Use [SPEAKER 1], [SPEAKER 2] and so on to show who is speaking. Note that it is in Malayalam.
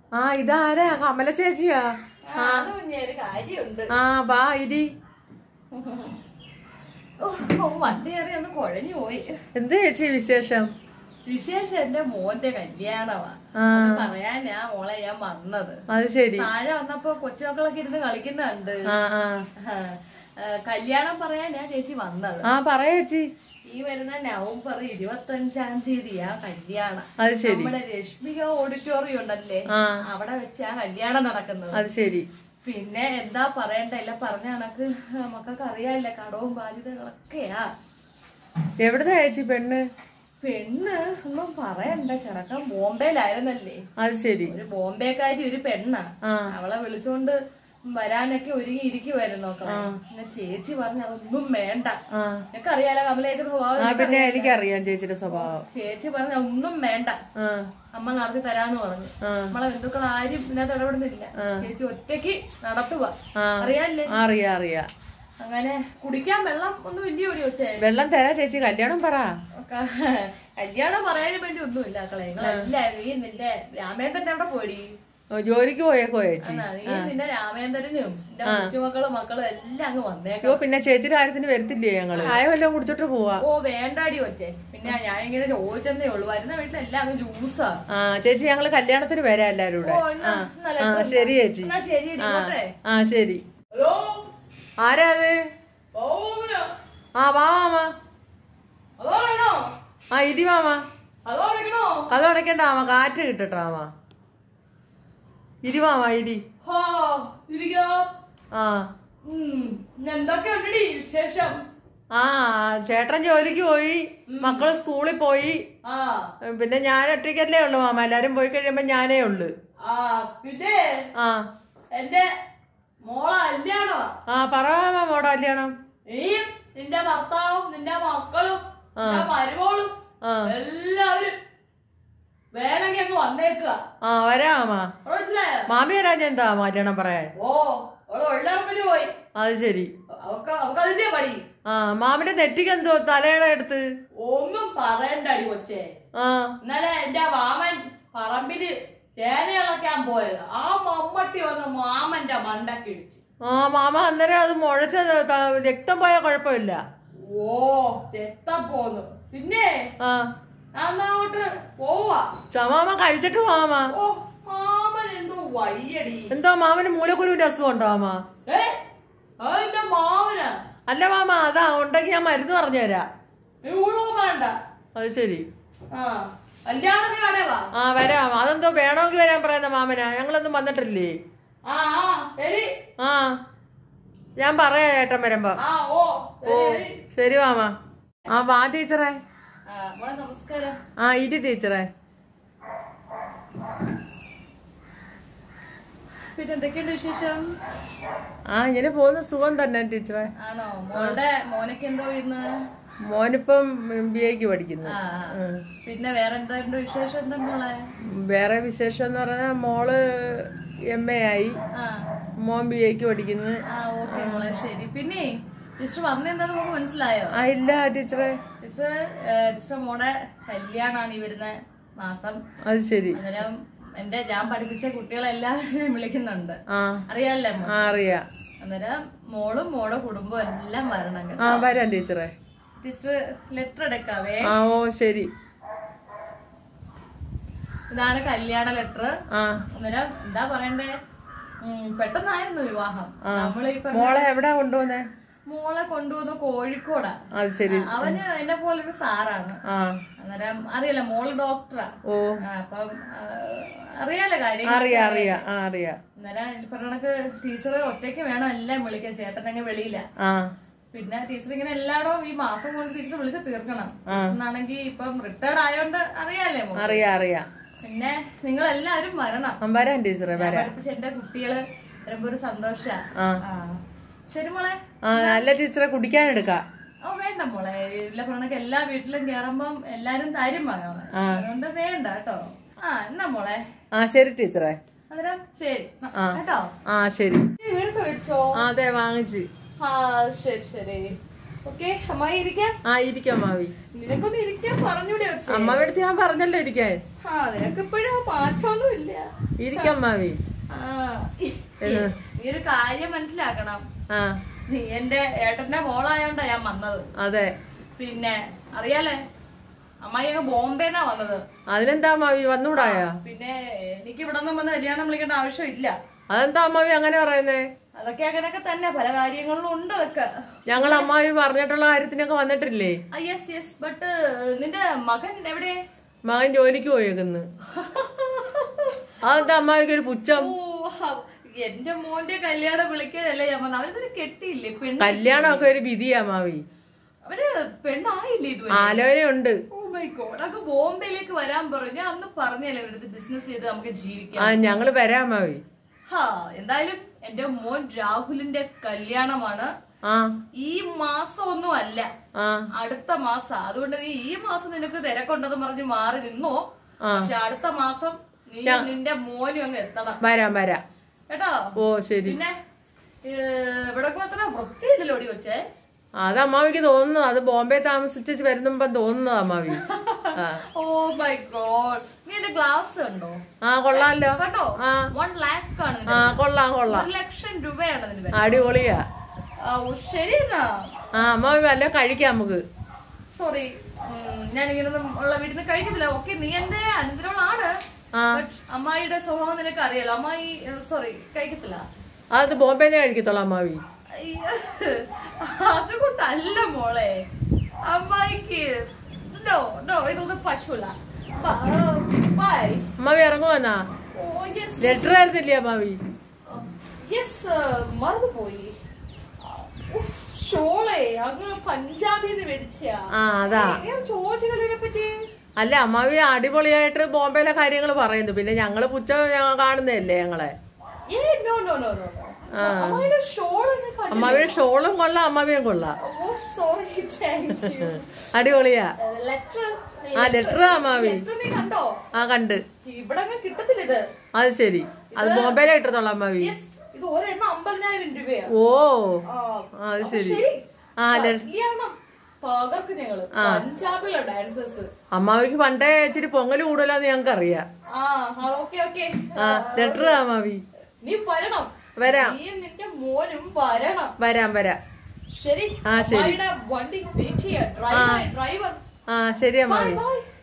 [SPEAKER 1] ആ ഇതാരാ കമല ചേച്ചിയാ
[SPEAKER 2] ആ, അത് പിന്നെ ഒരു കാര്യമുണ്ട്
[SPEAKER 1] ആ വാ ഇരി
[SPEAKER 2] ഓ, ഓ, വണ്ടി കയറി ഒന്ന് കുഴഞ്ഞു പോയി
[SPEAKER 1] എന്ത് ചേച്ചി വിശേഷം
[SPEAKER 2] വിശേഷം എന്റെ മോന്റെ കല്യാണമാ
[SPEAKER 1] ആ.
[SPEAKER 2] അത് പറയാനാ മോളെ ഞാൻ വന്നത്
[SPEAKER 1] അത് ശരി
[SPEAKER 2] താഴെ വന്നപ്പോ കൊച്ചുമക്കളൊക്കെ ഇരുന്ന് കളിക്കുന്നുണ്ട്
[SPEAKER 1] ആ ആ
[SPEAKER 2] ആ, ആ, കല്യാണം പറയാനാ ചേച്ചി വന്നത്
[SPEAKER 1] ആ പറയാ ചേച്ചി
[SPEAKER 2] ഈ വരുന്ന നവംബർ ഇരുപത്തി അഞ്ചാം തീയതിയാ കല്യാണം
[SPEAKER 1] അത് ശരി
[SPEAKER 2] നമ്മുടെ രശ്മിക ഓഡിറ്റോറിയം ഉണ്ടല്ലേ
[SPEAKER 1] ആ.
[SPEAKER 2] അവിടെ വെച്ചാ കല്യാണം നടക്കുന്നത്
[SPEAKER 1] അത് ശരി
[SPEAKER 2] പിന്നെ എന്താ പറയണ്ട എല്ലാം പറഞ്ഞ കണക്ക് മക്കൾക്ക് അറിയാനില്ല കടവും ബാധ്യതകളൊക്കെയാ
[SPEAKER 1] എവിടുന്നാ ചേച്ചി പെണ്ണ്
[SPEAKER 2] പെണ്ണ് ഒന്നും പറയണ്ട ചെറുക്കൻ ബോംബെയിലായിരുന്നല്ലേ
[SPEAKER 1] അത് ശരി
[SPEAKER 2] ഒരു ബോംബെക്കാരി ഒരു പെണ്ണാ
[SPEAKER 1] ആ
[SPEAKER 2] അവളെ വിളിച്ചോണ്ട് വരാനൊക്കെ ഒരുങ്ങി ഇരിക്കുവായിരുന്നു നോക്കളെ പിന്നെ ചേച്ചി പറഞ്ഞ അതൊന്നും വേണ്ട
[SPEAKER 1] ആ
[SPEAKER 2] നിനക്കറിയാലോ കമലേച്ചിയുടെ സ്വഭാവം
[SPEAKER 1] ആ പിന്നെ എനിക്കറിയാം ചേച്ചിയുടെ സ്വഭാവം
[SPEAKER 2] ചേച്ചി പറഞ്ഞ ഒന്നും വേണ്ട
[SPEAKER 1] ആ
[SPEAKER 2] അമ്മ നടത്തി തരാന്ന് പറഞ്ഞു
[SPEAKER 1] ആ.
[SPEAKER 2] നമ്മളെ ബന്ധുക്കൾ ആരും ഇതിനകത്ത് ഇടപെടുന്നില്ല ചേച്ചി ഒറ്റയ്ക്ക് നടത്തുക
[SPEAKER 1] ആ.
[SPEAKER 2] അറിയാല്ലേ
[SPEAKER 1] ആ, അറിയാം അറിയാം
[SPEAKER 2] അങ്ങനെ കുടിക്കാൻ വെള്ളം ഒന്നും ഇല്ലയോ ചോദിച്ചേ
[SPEAKER 1] വെള്ളം തരാ ചേച്ചി കല്യാണം പറ
[SPEAKER 2] കല്യാണം പറയാനും വേണ്ടി ഒന്നുമില്ല മക്കളെ നിങ്ങളെല്ലാരും നീ നിന്റെ രാമേന്ദ്രന്റെ അവിടെ പോയി
[SPEAKER 1] ഓ, ജോലിക്ക് പോയേക്കോ ചേച്ചി
[SPEAKER 2] നീ നിന്റെ രാമേന്ദ്രനും നിന്റെ കൊച്ചുമക്കളും മക്കളും എല്ലാം അങ്ങ് വന്നേക്കാം
[SPEAKER 1] അയ്യോ പിന്നെ ചേച്ചിയുടെ കാര്യത്തിന് വരത്തില്ലേ ഞങ്ങള് ചായ വല്ലതും കുടിച്ചിട്ട് പോവാ
[SPEAKER 2] ഓ വേണ്ടാടി വെച്ചേ പിന്നെ ഞാൻ ഇങ്ങനെ ചോദിച്ചെന്നേ ഉള്ളൂ വരുന്ന വീട്ടിലെല്ലാം അങ്ങ് ജ്യൂസാ
[SPEAKER 1] ആ ചേച്ചി ഞങ്ങള് കല്യാണത്തിന് വരാം എല്ലാരും കൂടെ
[SPEAKER 2] ഓ എന്നാ എന്നാ
[SPEAKER 1] ആ
[SPEAKER 2] letter
[SPEAKER 1] ശരി ചേച്ചി
[SPEAKER 2] എന്നാ ശരി
[SPEAKER 1] ആ
[SPEAKER 2] ഇരിക്കട്ടെ
[SPEAKER 1] ആ ശരി
[SPEAKER 2] ഹലോ
[SPEAKER 1] ആരാ അത്
[SPEAKER 2] ഓമനോ
[SPEAKER 1] ആ വാ മാമ
[SPEAKER 2] അതോ വേണോ
[SPEAKER 1] ആ ഇരി മാമ
[SPEAKER 2] അതോ വിളിക്കണോ
[SPEAKER 1] കഥ അടയ്ക്കണ്ട മാമ കാറ്റ് കിട്ടട്ടോ മാമ ഇരി മാമ ഇരി
[SPEAKER 2] ഹാ ഇരിക്കാം
[SPEAKER 1] ആ
[SPEAKER 2] ഉം എന്തൊക്കെ ഉണ്ടടി വിശേഷം
[SPEAKER 1] ആ ചേട്ടൻ ജോലിക്ക് പോയി മക്കള് സ്കൂളിൽ പോയി
[SPEAKER 2] ആ
[SPEAKER 1] പിന്നെ ഞാൻ ഒറ്റയ്ക്കല്ലേ ഉള്ളു മാമ എല്ലാരും പോയി കഴിയുമ്പോ ഞാനേ ഉള്ളു
[SPEAKER 2] ആ പിന്നെ
[SPEAKER 1] ആ
[SPEAKER 2] എന്റെ മോളെ കല്യാണോ
[SPEAKER 1] ആ പറ മാമ മോടെ കല്യാണം
[SPEAKER 2] നീയും നിന്റെ ഭർത്താവും നിന്റെ മക്കളും നിന്റെ മരുമോളും
[SPEAKER 1] ആ
[SPEAKER 2] എല്ലാവരും വേണമെങ്കിൽ അങ്ങ് വന്നേക്കുക
[SPEAKER 1] ആ വരാ മാമ
[SPEAKER 2] മനസ്സിലായോ
[SPEAKER 1] മാമി വരാൻ എന്താ കല്യാണം പറയാൻ
[SPEAKER 2] ഓ അവള് ഉള്ളപ്പന് പോയി
[SPEAKER 1] അത് ശരി
[SPEAKER 2] അവക്ക് അവക്ക് അതിന്റെ പണി
[SPEAKER 1] ആ മാമിന്റെ നെറ്റിക്ക് എന്തോ തലയുടെ അടുത്ത്
[SPEAKER 2] ഒന്നും പറയണ്ടടി കൊച്ചേ
[SPEAKER 1] ആ
[SPEAKER 2] ഇന്നലെ എന്റെ മാമൻ പറമ്പില് ചേനയിളക്കാൻ പോയത് ആ മമ്മട്ടി വന്ന് മാമന്റെ മണ്ടക്ക് ഇടിച്ചു
[SPEAKER 1] ആ മാമ അന്നേരം അത് മുഴച്ച ത- രക്തം പോയാൽ കുഴപ്പമില്ല
[SPEAKER 2] ഓ രക്തം പോന്നു പിന്നെ
[SPEAKER 1] ആ
[SPEAKER 2] ഞാൻ എന്നാ അങ്ങോട്ട് പോവാ
[SPEAKER 1] ചമാമ കഴിച്ചിട്ട് മാമ
[SPEAKER 2] ഓ മാമൻ എന്തോ വയ്യടി
[SPEAKER 1] എന്തോ മാമന് മൂലക്കുരുവിന്റെ അസുഖം ഉണ്ടോ മാമ
[SPEAKER 2] ഏ അതെന്റെ മാമനാ
[SPEAKER 1] അല്ല മാമ അതാ ഉണ്ടെങ്കിൽ ഞാൻ മരുന്ന് പറഞ്ഞു തരാം
[SPEAKER 2] നീ ഊളോ വേണ്ട
[SPEAKER 1] അത് ശരി
[SPEAKER 2] ആ കല്യാണത്തിന് കടവാ
[SPEAKER 1] ആ വരാം അതെന്തോ വേണമെങ്കിൽ വരാൻ പറയുന്ന മാമനാ ഞങ്ങളൊന്നും വന്നിട്ടില്ലേ
[SPEAKER 2] ആ ആ ശരി
[SPEAKER 1] ആ ഞാൻ പറയാം ചേട്ടൻ വരുമ്പോ
[SPEAKER 2] ആ ഓ ശരി ശരി
[SPEAKER 1] ശരി മാമ ആ വാ ടീച്ചറെ
[SPEAKER 2] ആ മോളെ നമസ്കാരം
[SPEAKER 1] ആ ഇരി ടീച്ചറെ
[SPEAKER 2] പിന്നെ എന്തൊക്കെയുണ്ട് വിശേഷം
[SPEAKER 1] ആ ഇങ്ങനെ പോകുന്ന സുഖം തന്നെ ടീച്ചറെ
[SPEAKER 2] ആണോ മോളുടെ മോനൊക്കെ എന്തോ ഇന്ന്
[SPEAKER 1] മോനിപ്പം ബി എക്ക് പഠിക്കുന്നു
[SPEAKER 2] ആ ആ. പിന്നെ വേറെ എന്താണ്ട് വിശേഷം എന്താ മോളെ
[SPEAKER 1] വേറെ വിശേഷം എന്ന് പറഞ്ഞാൽ മോള് എം എ ആയി
[SPEAKER 2] ആ
[SPEAKER 1] മോൻ ബി എക്ക് പഠിക്കുന്നു
[SPEAKER 2] ആ ഓക്കെ മോളെ ശരി പിന്നെ ടീച്ചർ പറഞ്ഞെന്താ നമുക്ക് മനസ്സിലായോ
[SPEAKER 1] ആ ഇല്ല ടീച്ചറെ
[SPEAKER 2] ടീച്ചർ ടീച്ചർ മോടെ കല്യാണാണ് ഈ വരുന്ന മാസം
[SPEAKER 1] അത് ശരി
[SPEAKER 2] അന്നേരം എന്റെ ഞാൻ പഠിപ്പിച്ച കുട്ടികളെല്ലാവരും വിളിക്കുന്നുണ്ട്
[SPEAKER 1] ആ
[SPEAKER 2] അറിയാല്ലേ മോ?
[SPEAKER 1] ആ അറിയാം
[SPEAKER 2] അന്നേരം മോളും മോടെ കുടുംബവും എല്ലാം വരണം കേട്ടോ.
[SPEAKER 1] ആ വരാം ടീച്ചറെ
[SPEAKER 2] ടീച്ചർ ലെറ്റർ എടുക്കാവേ
[SPEAKER 1] ആ ഓ ശരി
[SPEAKER 2] ഇതാണ് കല്യാണ ലെറ്റർ
[SPEAKER 1] ആ
[SPEAKER 2] അന്നേരം എന്താ പറയണ്ടേ ഉം, പെട്ടെന്നായിരുന്നു വിവാഹം നമ്മളീ പറഞ്ഞ
[SPEAKER 1] മോളെ എവിടാ കൊണ്ടുപോന്നെ
[SPEAKER 2] മോളെ കൊണ്ടുവന്ന് കോഴിക്കോടാ
[SPEAKER 1] അത് ശരി
[SPEAKER 2] അവന് എന്നെ പോലൊരു സാറാണ്
[SPEAKER 1] ആ
[SPEAKER 2] അന്നേരം അറിയാലോ മോള് ഡോക്ടറാ
[SPEAKER 1] ഓ
[SPEAKER 2] ആ, അപ്പം ആ, അറിയാലോ കാര്യം
[SPEAKER 1] അറിയാം അറിയാം ആ അറിയാം
[SPEAKER 2] അന്നേരം ഈ പറഞ്ഞ കണക്ക് ടീച്ചർ ഒറ്റയ്ക്ക് വേണം എല്ലാം വിളിക്കാൻ ചേട്ടനങ്ങ് വെളിയില്ല
[SPEAKER 1] ആ
[SPEAKER 2] പിന്നെ ടീച്ചർ ഇങ്ങനെ എല്ലായിടവും ഈ മാസം കൊണ്ട് ടീച്ചർ വിളിച്ച് തീർക്കണം ടീച്ചറിനാണെങ്കിൽ ഇപ്പം റിട്ടയർഡ് ആയോണ്ട് അറിയാലേ മോള്.
[SPEAKER 1] അറിയാം അറിയാം
[SPEAKER 2] പിന്നെ നിങ്ങൾ എല്ലാവരും വരണം
[SPEAKER 1] ആ, വരാം ടീച്ചറെ
[SPEAKER 2] ഞാൻ
[SPEAKER 1] വരാം
[SPEAKER 2] പഠിപ്പിച്ച എന്റെ കുട്ടികള് വരുമ്പോ ഒരു സന്തോഷ
[SPEAKER 1] ആ
[SPEAKER 2] ശരി മോളെ
[SPEAKER 1] ആ നല്ല ടീച്ചറെ കുടിക്കാൻ എടുക്കാം
[SPEAKER 2] ഓ വേണ്ട മോളെ ഇല്ല പറഞ്ഞ എല്ലാ വീട്ടിലും കേറുമ്പം എല്ലാരും തരും മകളെ
[SPEAKER 1] ആ.
[SPEAKER 2] അതുകൊണ്ട് വേണ്ട കേട്ടോ ആ എന്നാ മോളെ
[SPEAKER 1] ആ ശരി ടീച്ചറെ
[SPEAKER 2] അന്നേരം ശരി ന-
[SPEAKER 1] ആ.
[SPEAKER 2] കേട്ടോ
[SPEAKER 1] ആ ശരി
[SPEAKER 2] വീട് മേടിച്ചോ
[SPEAKER 1] ആ അതെ വാങ്ങിച്ച്
[SPEAKER 2] ആ ശരി ശരി ഓക്കെ അമ്മായി ഇരിക്കാൻ
[SPEAKER 1] ആ ഇരിക്കാം അമ്മാവി
[SPEAKER 2] നിനക്കൊന്ന് ഇരിക്കാൻ പറഞ്ഞൂടെ വെച്ചേ
[SPEAKER 1] അമ്മാവിയുടെ അടുത്ത് ഞാൻ പറഞ്ഞല്ലോ ഇരിക്കാൻ
[SPEAKER 2] ആ നിനക്ക് ഇപ്പോഴും മാറ്റമൊന്നും ഇല്ല
[SPEAKER 1] ഇരിക്കാം അമ്മാവി
[SPEAKER 2] ആ,
[SPEAKER 1] ഏത്?
[SPEAKER 2] നീ ഒരു കാര്യം മനസ്സിലാക്കണം
[SPEAKER 1] ആ
[SPEAKER 2] നീ എന്റെ ഏട്ടന്റെ മോളായോണ്ടാ ഞാൻ വന്നത്
[SPEAKER 1] അതെ
[SPEAKER 2] പിന്നെ അറിയാലേ അമ്മായി അങ്ങ് ബോംബെന്നാ വന്നത്
[SPEAKER 1] അതിനെന്താ അമ്മാവി വന്നൂടായ
[SPEAKER 2] പിന്നെ എനിക്ക് ഇവിടെ ഒന്നും വന്ന് കല്യാണം വിളിക്കേണ്ട ആവശ്യമില്ല
[SPEAKER 1] അതെന്താ അമ്മാവി അങ്ങനെ പറയുന്നേ
[SPEAKER 2] അതൊക്കെ അങ്ങനെയൊക്കെ തന്നെ പല കാര്യങ്ങളിലും ഉണ്ട് അതൊക്കെ
[SPEAKER 1] ഞങ്ങൾ അമ്മാവി പറഞ്ഞിട്ടുള്ള കാര്യത്തിനൊക്കെ വന്നിട്ടില്ലേ
[SPEAKER 2] യെസ് യെസ് ബട്ട് നിന്റെ മകൻ എവിടെ
[SPEAKER 1] മകൻ ജോലിക്ക് പോയേക്കുന്നു അതെന്താ അമ്മാവിക്ക് ഒരു പുച്ഛം
[SPEAKER 2] ഓ ഹ- എന്റെ മോന്റെ കല്യാണം വിളിക്കാതല്ലേ ഞാൻ വന്നത് അവരൊരു കെട്ടിയില്ലേ പെണ്ണ്
[SPEAKER 1] കല്യാണമൊക്കെ ഒരു വിധിയാ അമ്മാവി
[SPEAKER 2] അവര് പെണ്ണായില്ലേ ഇതുവരെ
[SPEAKER 1] ആലോചനയുണ്ട്
[SPEAKER 2] ഓ മൈ ഗോഡ് അതൊക്കെ ബോംബെയിലേക്ക് വരാൻ പറഞ്ഞു ഞാൻ അന്ന് പറഞ്ഞല്ലേ അവരുടെ ബിസിനസ് ചെയ്ത് നമുക്ക് ജീവിക്കാം
[SPEAKER 1] ആ ഞങ്ങള് വരാം അമ്മാവി
[SPEAKER 2] ഹാ എന്തായാലും എന്റെ മോൻ രാഹുലിന്റെ കല്യാണമാണ്
[SPEAKER 1] ആ
[SPEAKER 2] ഈ മാസം ഒന്നും അല്ല
[SPEAKER 1] ആ
[SPEAKER 2] അടുത്ത മാസം അതുകൊണ്ട് നീ ഈ മാസം നിനക്ക് തിരക്കുണ്ടെന്ന് പറഞ്ഞ് മാറി നിന്നോ
[SPEAKER 1] ആ.
[SPEAKER 2] പക്ഷെ അടുത്ത മാസം നീ നിന്റെ മോനും അങ്ങ് എത്തണം
[SPEAKER 1] വരാം വരാം
[SPEAKER 2] കേട്ടോ
[SPEAKER 1] ഓ ശരി
[SPEAKER 2] പിന്നെ ഇവിടെ അത്ര വൃത്തിയില്ലല്ലോ ഓടി വെച്ചേ
[SPEAKER 1] അത് അമ്മാവിക്ക് തോന്നുന്നു അത് ബോംബെ താമസിച്ച് വരുന്നുമ്പോ തോന്നുന്നത് അമ്മാവി ആ
[SPEAKER 2] ഓ മൈ ഗോഡ് നീ എന്റെ ഗ്ലാസ് ഉണ്ടോ
[SPEAKER 1] ആ കൊള്ളാലോ
[SPEAKER 2] കേട്ടോ
[SPEAKER 1] ആ.
[SPEAKER 2] വൺ ലാക്ക് ആണ്
[SPEAKER 1] ആ
[SPEAKER 2] ഇതിന്.
[SPEAKER 1] കൊള്ളാം കൊള്ളാം
[SPEAKER 2] ഒരു ലക്ഷം രൂപയാണ് അതിന് വില
[SPEAKER 1] അടിപൊളിയാ
[SPEAKER 2] ആ, ഓ, ശരി എന്നാ
[SPEAKER 1] ആ അമ്മാവി വല്ല കഴിക്കാം നമുക്ക്
[SPEAKER 2] സോറി ഞാൻ ഇങ്ങനെ ഉള്ള വീട്ടിൽ നിന്ന് കഴിക്കത്തില്ല ഓക്കെ നീ എന്റെ അനന്തരവളാണ്
[SPEAKER 1] ആ.
[SPEAKER 2] But അമ്മായിയുടെ സ്വഭാവം നിനക്ക് അറിയാലോ അമ്മായി സോറി കഴിക്കത്തില്ല
[SPEAKER 1] അത് ബോംബെന്നെ കഴിക്കത്തോളാം അമ്മാവി
[SPEAKER 2] അയ്യ, അതുകൊണ്ടല്ല മോളെ അമ്മായിക്ക് നോ നോ ഇതൊന്നും പറ്റൂല ബൈ
[SPEAKER 1] അമ്മാവി ഇറങ്ങുവന്നാ
[SPEAKER 2] ഓ യെസ്
[SPEAKER 1] ലെറ്റർ ആയിരുന്നില്ലേ അമ്മാവി
[SPEAKER 2] യെസ് മറന്നുപോയി ഉഫ്, ഷോളെ അങ്ങ് പഞ്ചാബിന്ന് മേടിച്ചാ
[SPEAKER 1] ആ അതാ
[SPEAKER 2] ഞാൻ ചോദിച്ചതിനെ പറ്റി
[SPEAKER 1] അല്ല അമ്മാവി അടിപൊളിയായിട്ട് ബോംബെയിലെ കാര്യങ്ങൾ പറയുന്നു പിന്നെ ഞങ്ങള് പുച്ച ഞങ്ങൾ കാണുന്നതല്ലേ ഞങ്ങളെ
[SPEAKER 2] ഏ no no no no no അമ്മായിയുടെ ഷോൾ എന്നെ കണ്ടില്ല
[SPEAKER 1] അമ്മാവിയുടെ ഷോളും കൊള്ളാം അമ്മാവിയും കൊള്ളാം
[SPEAKER 2] ഓ സോറി താങ്ക് യു
[SPEAKER 1] അടിപൊളിയാ
[SPEAKER 2] ലെറ്റർ
[SPEAKER 1] ആ ലെറ്റർ അമ്മാവി
[SPEAKER 2] ലെറ്റർ നീ കണ്ടോ
[SPEAKER 1] ആ കണ്ട്
[SPEAKER 2] ഇവിടെ അങ്ങ് കിട്ടത്തില്ല ഇത്
[SPEAKER 1] അത് ശരി അത് ബോംബെയിലെ ഇട്ടത്തോളാം അമ്മാവി
[SPEAKER 2] യെസ് ഇത് ഒരെണ്ണം അമ്പതിനായിരം രൂപയാ
[SPEAKER 1] ഓ
[SPEAKER 2] ആ,
[SPEAKER 1] ആ, അത്
[SPEAKER 2] അപ്പൊ
[SPEAKER 1] ശരി.
[SPEAKER 2] ശരി
[SPEAKER 1] ആ, ലെ-
[SPEAKER 2] കല്യാണം തകർക്ക് ഞങ്ങള് പഞ്ചാബിലെ ഡാൻസേഴ്സ്
[SPEAKER 1] അമ്മാവിക്ക് പണ്ടേ ഇച്ചിരി പൊങ്ങല് കൂടുതലാന്ന് ഞങ്ങൾക്ക് അറിയാം
[SPEAKER 2] ആ ഓക്കെ ഓക്കെ
[SPEAKER 1] ആ ലെറ്റർ അമ്മാവി
[SPEAKER 2] നീ വരണം
[SPEAKER 1] വരാം
[SPEAKER 2] നീയും നിന്റെ മോനും വരണം
[SPEAKER 1] വരാം വരാം
[SPEAKER 2] ശരി
[SPEAKER 1] ആ, ശരി.
[SPEAKER 2] അമ്മായിയുടെ വണ്ടി വെയിറ്റ് ചെയ്യാ ഡ്രൈവർ ഡ്രൈവർ
[SPEAKER 1] ആ ശരി
[SPEAKER 2] ബൈ
[SPEAKER 1] അമ്മാവി
[SPEAKER 2] ബൈ